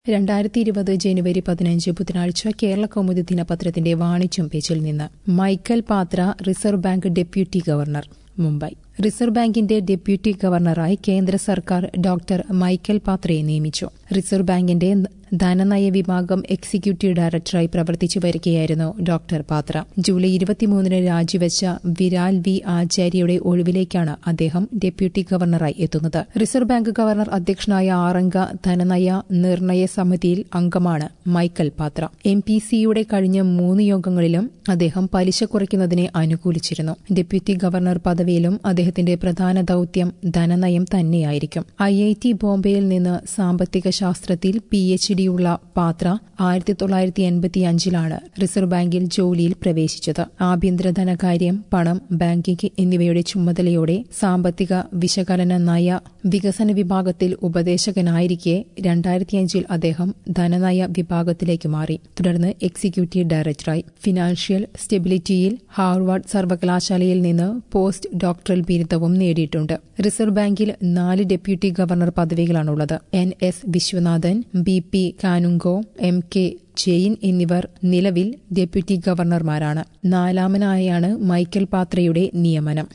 രണ്ടായിരത്തി ഇരുപത് ജനുവരി പതിനഞ്ച് ബുധനാഴ്ച കേരള കൗമുദി ദിനപത്രത്തിന്റെ വാണിജ്യം പേജിൽ നിന്ന് Michael Patra Reserve Bank deputy governor Mumbai Reserve ബാങ്കിന്റെ ഡെപ്യൂട്ടി ഗവർണറായി കേന്ദ്ര സർക്കാർ ഡോക്ടർ മൈക്കൽ പാത്രയെ നിയമിച്ചു റിസർവ് ബാങ്കിന്റെ ധനനയ വിഭാഗം എക്സിക്യൂട്ടീവ് ഡയറക്ടറായി പ്രവർത്തിച്ചു വരികയായിരുന്നു ഡോക്ടർ പാത്ര ജൂലൈ ഇരുപത്തിമൂന്നിന് രാജിവെച്ച വിരാൽ വി ആചാര്യയുടെ ഒഴിവിലേക്കാണ് അദ്ദേഹം ഡെപ്യൂട്ടി ഗവർണറായി എത്തുന്നത് റിസർവ് ബാങ്ക് ഗവർണർ അധ്യക്ഷനായ ആറംഗ ധനനയ നിർണയ സമിതിയിൽ അംഗമാണ് മൈക്കൽ പാത്ര എം പി സിയുടെ കഴിഞ്ഞ മൂന്ന് യോഗങ്ങളിലും അദ്ദേഹം പലിശ കുറയ്ക്കുന്നതിനെ അനുകൂലിച്ചിരുന്നു ഡെപ്യൂട്ടി ഗവർണർ പദവിയിലും അദ്ദേഹത്തിന്റെ പ്രധാന ദൌത്യം ധനനയം തന്നെയായിരിക്കും ഐ ഐ ടി ബോംബെയിൽ നിന്ന് സാമ്പത്തിക ശാസ്ത്രത്തിൽ പി എച്ച് ഡിയുള്ള പാത്ര ആയിരത്തി തൊള്ളായിരത്തി എൺപത്തിയഞ്ചിലാണ് റിസർവ് ബാങ്കിൽ ജോലിയിൽ പ്രവേശിച്ചത് ആഭ്യന്തര ധനകാര്യം പണം ബാങ്കിംഗ് എന്നിവയുടെ ചുമതലയോടെ സാമ്പത്തിക വിശകലന നയ വികസന വിഭാഗത്തിൽ ഉപദേശകനായിരിക്കെ രണ്ടായിരത്തിയഞ്ചിൽ അദ്ദേഹം ധനനയ വിഭാഗത്തിലേക്ക് മാറി തുടർന്ന് എക്സിക്യൂട്ടീവ് ഡയറക്ടറായി ഫിനാൻഷ്യൽ സ്റ്റെബിലിറ്റിയിൽ ഹാർവാർഡ് സർവകലാശാലയിൽ നിന്ന് പോസ്റ്റ് ഡോക്ടറൽ ബിരുദവും നേടിയിട്ടുണ്ട് റിസർവ് ബാങ്കിൽ നാല് ഡെപ്യൂട്ടി ഗവർണർ പദവികളാണുള്ളത് N S Viswanathan B P Kanungo M K Jain എന്നിവർ നിലവിൽ ഡെപ്യൂട്ടി ഗവർണർമാരാണ് നാലാമനായാണ് മൈക്കൽ പാത്രയുടെ നിയമനം